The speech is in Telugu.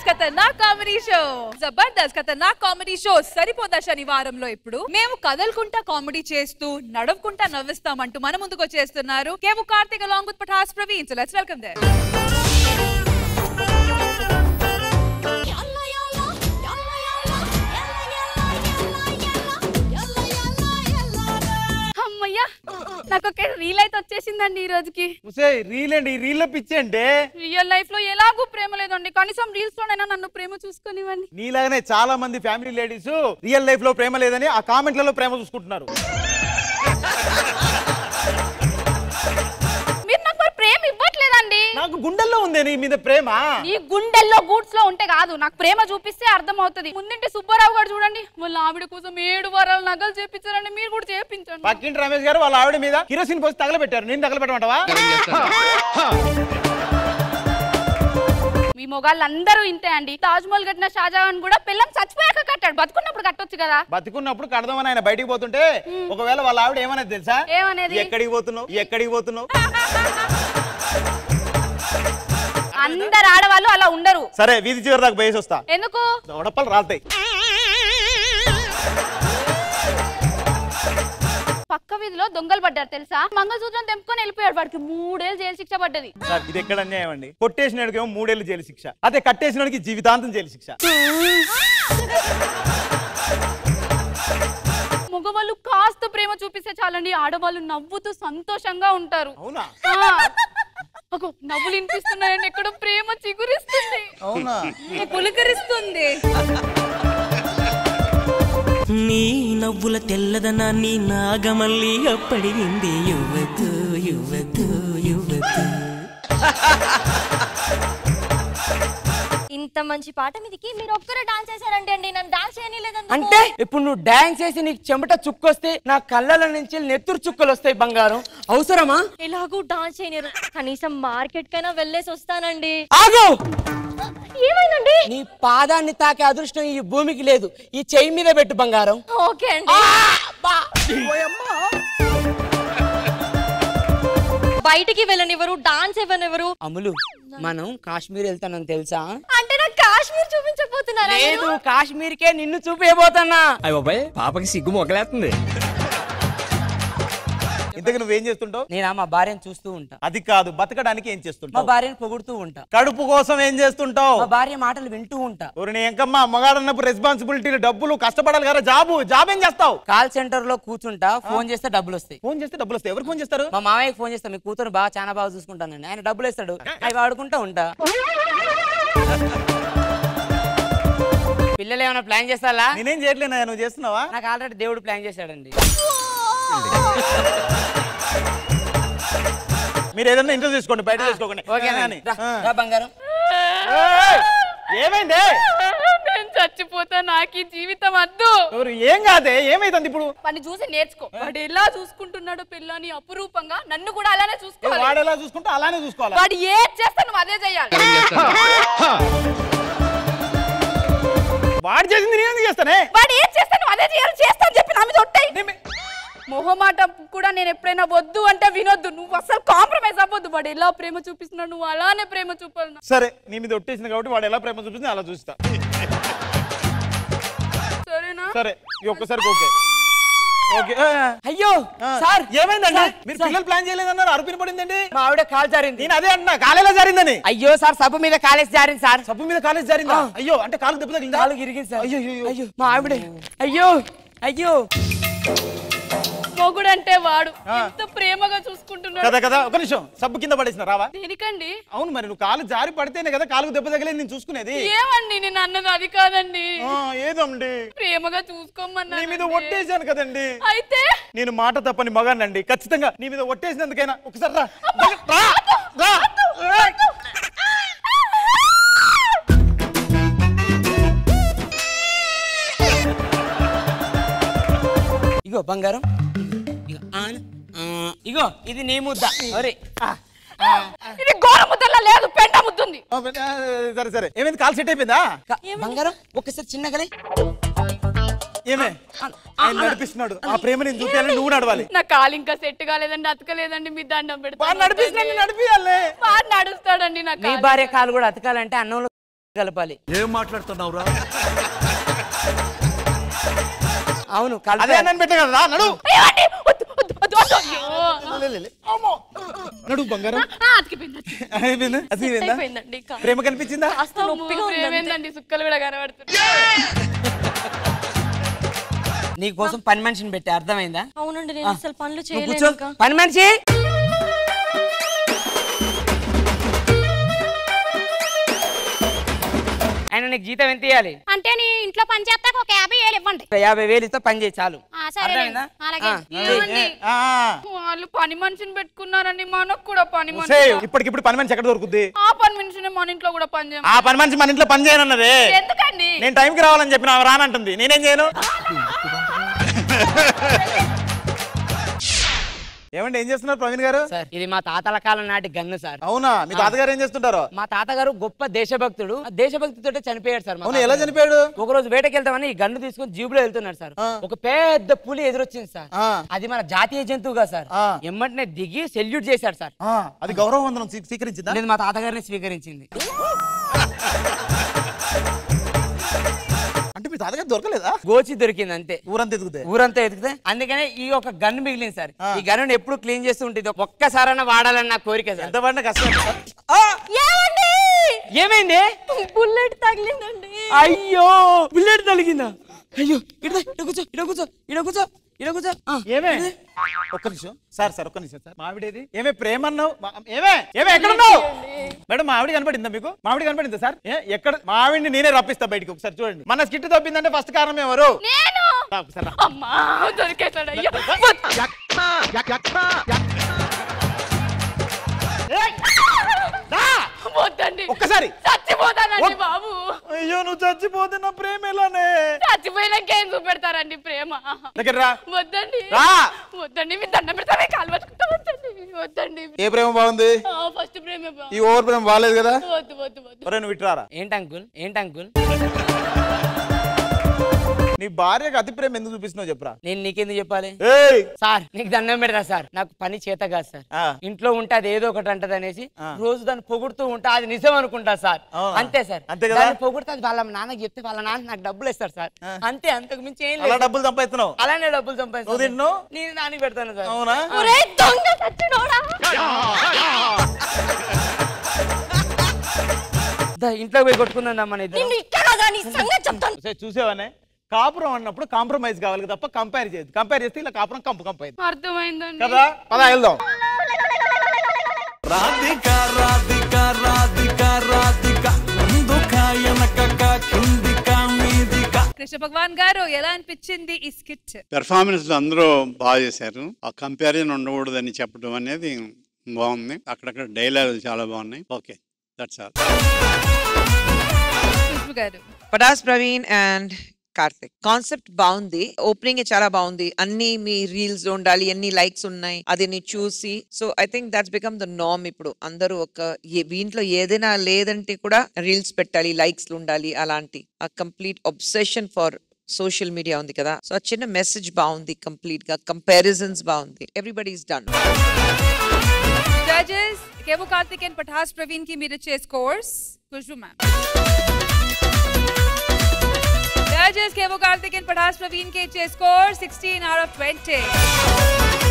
ఖతర్నాక్ కామెడీ షో జబర్దస్త్ ఖతర్నాక్ కామెడీ షో సరిపోదా శనివారంలో ఇప్పుడు మేము కదలకుంటా కామెడీ చేస్తూ నడవకుంటా నవ్విస్తామంటూ మన ముందుకు వచ్చేస్తున్నారు Kevvu Karthik along with Patas Praveen so let's welcome there అమ్మయ్యా నాకు ఒక రీల్ అయితే వచ్చేసిందండి ఈ రోజుకి ఉసే రీల్ అండి ఈ రీల్ పిచ్చి అంటే రియల్ లైఫ్ లో ఎలాగూ ప్రేమ లేదండి కనీసం రీల్స్ లోనైనా నన్ను ప్రేమ చూసుకునివ్వండి నీలాగానే చాలా మంది ఫ్యామిలీ లేడీస్ రియల్ లైఫ్ లో ప్రేమ లేదని ఆ కామెంట్లలో ప్రేమ చూసుకుంటున్నారు మీరు నాకు మరి ప్రేమ ఇవ్వట్లేదండి నాకు గుండెల్లో ఉంది నీ మీద ప్రేమ ఈ గుండెల్లో గూడ్స్ లో ఉంటే కాదు నాకు ప్రేమ చూపిస్తే అర్థం అవుతుంది ముందుంటే సుబ్బారావు గారు చూడండి వాళ్ళ ఆవిడ కోసం ఏడు వారాలు నగలు చేపించారండి మీరు కూడా చేపించండి పక్కింటి రమేష్ గారు వాళ్ళ ఆవిడ మీద కిరోసిన్ పోసి తగలబెట్టారు నేను తగలబెట్టమంటావా మీ మొగాళ్ళందరూ ఇంతే అండి తాజ్ మహల్ కట్టిన షాజహాన్ కూడా పిల్లం చచ్చిపోయాక కట్టాడు బతుకున్నప్పుడు కట్టొచ్చు కదా బతికున్నప్పుడు కడదామని ఆయన బయటికి పోతుంటే ఒకవేళ వాళ్ళ ఆవిడ ఏమనేది తెలుసా ఏమనేది? ఎక్కడికి పోతున్నావు ఎక్కడికి పోతున్నావు అందరు ఆడవాళ్ళు అలా ఉండరు సరే వీధి చివరి దాకా పోయేసి వస్తా ఎందుకు దొడపలు రాలుతాయి పక్క వీధిలో దొంగలు పడ్డారు తెలుసా మంగళసూత్రం తెంపుకొని వెళ్ళిపోయాడు వాడికి మూడేళ్ళు జైలు శిక్ష పడ్డది సార్ ఇది ఎక్కడ అన్యాయం అండి కొట్టేసినాడికి ఏమో మూడేళ్ళు జైలు శిక్ష అదే కట్టేసినాడికి జీవితాంతం జైలు శిక్ష మగవాళ్ళు కాస్త ప్రేమ చూపిస్తే చాలండి ఆడవాళ్ళు నవ్వుతూ సంతోషంగా ఉంటారు అవునా ఆ. అగో, నవ్వులు వినిపిస్తున్నాయండి ఎక్కడో ప్రేమ చిగురిస్తుంది అవునా పులకరిస్తుంది నీ నవ్వుల తెల్లదనాన్ని నాగమల్లి అప్పడిగింది యువతు యువతు యువతు ఇంత మంచి పాట మీదకి మీరు ఒక్కరే డాన్స్ చేశారంటే అండి నన్ను డాన్స్ చేయలేదండి అంటే ఇప్పుడు నువ్వు డాన్స్ చేసి నీకు చెమట చుక్కొస్తే నా కళ్ళల నుంచి నెత్తురు చుక్కలు వస్తాయి బంగారం అవసరమా ఎలాగూ డాన్స్ చేయలేరు కనీసం మార్కెట్ కైనా వెళ్ళేసి వస్తానండి ఆగు ఏమైందండి నీ పాదాన్ని తాకే అదృష్టం ఈ భూమికి లేదు ఈ చెయ్యి మీద పెట్టు బంగారం ఓకే అండి బయటికి వెళ్ళనివ్వరు డాన్స్ ఇవ్వనివ్వరు అములు మనం కాశ్మీర్ వెళ్తానని తెలుసా అంటే నాకు కాశ్మీర్ చూపించకపోతున్నారా మీరు? లేదు కాశ్మీర్కే నిన్ను చూపించబోతున్నా అయ్య బాబాయ్ పాపకి సిగ్గు మొగలేస్తుంది ఇంతకు నువ్వేం చేస్తుంటావు నేను మా భార్యను చూస్తూ ఉంటా అది కాదు బతకడానికి ఏం మా చేస్తుంటావు భార్యను పొగుడుతూ ఉంటా కడుపు కోసం ఏం చేస్తుంటావు మా భార్య మాటలు వింటూ ఉంటా ఊరిని ఎంకమ్మా మగాడన్నప్పుడు రెస్పాన్సిబిలిటీలు డబ్బులు కష్టపడాలి కదా జాబు జాబ్ ఏం చేస్తావు కాల్ సెంటర్ లో కూర్చుంటా ఫోన్ చేస్తే డబ్బులు వస్తాయి ఫోన్ చేస్తే డబ్బులు వస్తాయి ఎవరు ఫోన్ చేస్తారు మా మామయ్యకి ఫోన్ చేస్తా మీ కూతురు బాగా చాలా బాగా చూసుకుంటానండి ఆయన డబ్బులు ఇస్తాడు అవి వాడుకుంటా ఉంటా పిల్లలు ఏమైనా ప్లాన్ చేస్తారా నేనేం చేయట్లేనా నువ్వు చేస్తున్నావా నాకు ఆల్రెడీ దేవుడు ప్లాన్ చేశాడండి మీరు ఏదైనా ఇంటర్వ్యూ తీసుకోండి బయట తీసుకోకండి ఓకేనా అని. రా, ఆ. రా బంగారం ఏయ్! ఏమైంది నేను చచ్చిపోతా నాకు ఈ జీవితం వద్దు ఎవరు ఏం కాదే ఏమైతుంది ఇప్పుడు వాడిని చూసి నేర్చుకో వాడు ఎలా చూసుకుంటున్నాడో పిల్లని అపురూపంగా నన్ను కూడా అలానే ఏ, చూసుకోవాలి వాడు ఎలా చూసుకుంటే అలానే చూసుకోవాలి వాడు ఏది చేస్తా నువ్వు అదే చెయ్యాలి వాడు చేసింది నేను ఎందుకు చేస్తానే వాడు ఏది చేస్తా నువ్వు అదే చేయాలి చేస్తా అని చెప్పి నా మీద ఒట్టేయ్. మొహమాట కూడా నేను ఎప్పుడైనా వద్దు అంటే వినొద్దు నువ్వు అసలు కాంప్రమైజ్ అవ్వద్దు వాడు ఎలా ప్రేమ చూపిస్తున్నాడు నువ్వు అలానే ప్రేమ చూపాలి నాకు. సరే నీ మీద ఒట్టేసింది కాబట్టి వాడు ఎలా ప్రేమ చూపిస్తుంది అలా చూస్తా సరేనా సరే ఈ ఒక్కసారికి ఓకే ఓకే ఆ, అయ్యో ఆ. సార్ ఏమైందండి సార్, మీరు సార్. పిల్లలు ప్లాన్ చేయలేదన్నారు అరుపిన పడిందండి మా ఆవిడ కాల్ జారింది నేను అదే అంటున్నా కాలేలా జారిందని అయ్యో సార్ సబ్బు మీద కాలేసి జారింది సార్ సబ్బు మీద కాలేజ్ జారిందా అయ్యో అంటే కాలు దెబ్బ తగిలిందా కాలు ఇరిగింది సార్ అయ్యో, అయ్యో, అయ్యో మా ఆవిడే అయ్యో అయ్యో మొగుడు అంటే వాడు ఆ. ఎంత ప్రేమగా చూసుకుంటున్నాడు కదా కదా ఒక నిమిషం సబ్బు కింద పడేసిన రావా దేనికండి అవును మరి నువ్వు కాలు జారి పడితేనే కదా కాలుకు దెబ్బ తగిలేదు నేను చూసుకునేది ఏమండి నేను అన్నది అది కాదండి ఆ, ఏదండి ప్రేమగా నీ చూసుకోమన్నా మీద ఒట్టేసాను కదండి అయితే నేను మాట తప్పని మగానండి ఖచ్చితంగా నీ మీద ఒట్టేసినందుకైనా ఒకసారి రా రా, రా ఏయ్! ఇగో బంగారం ఇగో ఆన్. ఆ, ఇగో ఇది నీ ముద్ద ఒరే ఇది గోర ముద్దలా లేదు పెంట ముద్దుంది ఆ, ఆ, సరే సరే ఏమైంది కాలు సెట్ అయిపోయిందా క- బంగారం ఒక్కసారి చిన్నగలే ఏమే ఆయన నడిపిస్తున్నాడు ఆ ప్రేమ నేను చూపించాలని నువ్వు నడవాలి నా కాలు ఇంకా సెట్ కాలేదండి అతకలేదండి మీ దండం వాడు పెడతాను నడిపిస్తున్నాడు నడిపియాలి వాడు నడుస్తాడండి నా నీ కాలు. భార్య కాలు కూడా అతకాలంటే అన్నంలో కలపాలి ఏం మాట్లాడుతున్నావురా అవును అదే కలపాలి అన్నని పెట్టే కదా నడు ఏమండి? వద్దు, వద్దు, వద్దు, వద్దు. అయ్యో. లే, లే, లే. అమ్మో. నడు బంగారం ఆ, అతికిపోయింది, అతికిపోయింది. అయిపోయిందా అసిపోయిందా అయిపోయిందండి కా- ప్రేమ కనిపించిందా కాస్త నొప్పిగా అమ్మో, ఉందండి ఏమైందండి సుక్కలు కూడా కనబడుతుంది నీ కోసం పని మనిషిని పెట్టి అర్థమైందా అవునండి నేను అసలు పనులు నువ్వు చేయలేను కూర్చో ఇంకా పని మనిషి ఆయన నీకు జీతం ఎంత ఇవ్వాలి అంటే నీ ఇంట్లో పని చేస్తాక ఒక యాభై వేలు ఇవ్వండి ఒక యాభై వేలు ఇస్తే పని చేయి చాలు ఆ, సరేలేండి. అర్థమైందా? అలాగే. ఆ, ఏమండి? ఆ, వాళ్ళు పని మనిషిని పెట్టుకున్నారండి మనకు కూడా పని మనిషి ఒసేయ్, ఇప్పటికిప్పుడు పని మనిషి ఎక్కడ దొరుకుద్ది ఆ పని మనిషిని మన ఇంట్లో కూడా పని చేయం ఆ పని మనిషి మన ఇంట్లో పని చేయనన్నదే ఎందుకండి నేను టైంకి రావాలని చెప్పిన ఆమె రానంటుంది నేనేం చేయను ఏమండి ఏం చేస్తున్నారు ప్రవీణ్ గారు సార్ ఇది మా తాతల కాలం నాటి గన్ను సార్ అవునా మీ తాతగారు ఏం చేస్తుంటారు మా తాతగారు గొప్ప దేశభక్తుడు ఆ దేశభక్తితోటే చనిపోయాడు సార్ మా అవును ఎలా తాతగారు. చనిపోయాడు ఒక రోజు వేటకి వెళ్తామని ఈ గన్ను తీసుకొని జీబులో వెళ్తున్నాడు సార్ ఒక పెద్ద పులి ఎదురొచ్చింది సార్ ఆ. అది మన జాతీయ జంతువుగా సార్ ఆ. ఎమ్మటినే దిగి సెల్యూట్ చేశాడు సార్ ఆ, అది గౌరవ వందనం స్వీ- స్వీకరించిందా లేదు మా తాతగారిని స్వీకరించింది అంటే మీ తాతగారు దొరకలేదా గోచి దొరికింది అంతే ఊరంతా ఎదుగుతాయి ఊరంతా ఎతికితే అందుకనే ఈ ఒక గన్ను మిగిలింది సార్ ఈ గన్ను ఎప్పుడు క్లీన్ చేస్తూ ఉంటుంది ఒక్కసారైనా వాడాలని నా కోరిక సార్ ఎంత పడినా కష్టం ఆ! ఏమైంది బుల్లెట్ తగిలిందండి అయ్యో బుల్లెట్ తలిగిందా అయ్యో ఇడ ఇడ కూర్చో ఇడ కూర్చో ఇడ కూర్చో ఇడ కూర్చో ఆ, ఏమే ఒక్క నిమిషం సార్ సార్ ఒక్క నిమిషం సార్ మావిడేది ఏమే ప్రేమ అన్నావు మా- ఏమే ఏమే ఎక్కడ ఉన్నావు మేడం మావిడి కనపడిందా మీకు మావిడి కనపడిందా సార్ ఏ, ఎక్కడ మావిడిని నేనే రప్పిస్తా బయటికి ఒకసారి చూడండి మన స్కిట్ తప్పిందంటే ఫస్ట్ కారణం ఎవరు నేను రా, ఒకసారి రా. అమ్మా దొరికేశాడు అయ్యో ఏయ్! రా! వద్దండి ఒక్కసారి చచ్చిపోతానండి వద్- బాబు అయ్యో నువ్వు చచ్చిపోతే నా ప్రేమ ఎలానే చచ్చిపోయినాక ఏం చూపెడతారండి ప్రేమ దగ్గర రా వద్దండి రా. వద్దండి మీ దండం పెడతామే కాలు పట్టుకుంటా వద్దండి వద్దండి ఏ ప్రేమ బాగుంది ఫస్ట్ ప్రేమే బా ఈ ఓవర్ ప్రేమ బాగాలేదు కదా వద్దు వద్దు వద్దు ఒరే నువ్వు ఇట్రారా ఏంటి అంకుల్ ఏంటి అంకుల్ నీ భార్యకు అతి ప్రేమ ఎందుకు చూపిస్తున్నావు చెప్పరా నేను నీకెందుకు చెప్పాలి ఏయ్ సార్ నీకు దండం పెడతా సార్ నాకు పని చేత కాదు సార్ ఆ. ఇంట్లో ఉంటే అది ఏదో ఒకటి అంటది అనేసి ఆ. రోజు దాన్ని పొగుడుతూ ఉంటా అది నిజం అనుకుంటా సార్ అవునా? అంతే సార్ అంతే కదా? దాన్ని పొగుడుతా అది వాళ్ళ నాన్నకి చెప్తే వాళ్ళ నాన్న నాకు డబ్బులు ఇస్తారు సార్ అంతే అంతకు మించి ఏం అలా లేదు డబ్బులు సంపాదిస్తున్నావు అలానే డబ్బులు నువ్వు సంపాదిస్తాను తింటున్నావు నేను నాని పెడతాను సార్ అవునా ఒరే దొంగ చచ్చినోడా దా, ఇంట్లో పోయి కొట్టుకుందాం మన ఇద్దరు నిన్ను ఇక్కడ కాదా నీ సంగతి చెప్తాను సరే, చూసావానే కాపురం అన్నప్పుడు కాంప్రమైజ్ కావాలి తప్ప కంపేర్ చేయదు కంపేర్ చేస్తే ఇలా కాపురం కంపు కంపు అయింది అర్థమైందండి కదా పద వెళ్దాం రాధిక రాధిక రాధిక రాధిక ముందుక వెనకక కిందిక మీదిక కృష్ణ భగవాన్ గారు ఎలా అనిపించింది ఈ స్కిట్ పెర్ఫార్మెన్స్ అందరూ బాగా చేశారు ఆ కంపారిజన్ ఉండకూడదని చెప్పడం అనేది బాగుంది అక్కడక్కడ డైలాగులు చాలా బాగున్నాయి okay that's all Krishna garu Patas Praveen and Karthik concept బాగుంది ఓపెనింగ్ చాలా బాగుంది అన్ని మీ రీల్స్ లో ఉండాలి అన్ని లైక్స్ ఉన్నాయి అది నీ చూసి so I think that's become the name ఇప్పుడు అందరూ ఒక ఏ- దీంట్లో ఏదైనా లేదంటే కూడా రీల్స్ పెట్టాలి లైక్స్ ఉండాలి అలాంటి ఆ complete obsession for social media ఉంది కదా సో ఆ చిన్న మెసేజ్ బాగుంది కంప్లీట్ గా కంపారిజన్స్ బాగుంది everybody is done judges Kevvu Karthik and Patas Praveen కి మీరు ఇచ్చే scores Khushbu ma'am judges Kevvu Karthik and Patas Praveen కి ఇచ్చే score sixteen out of twenty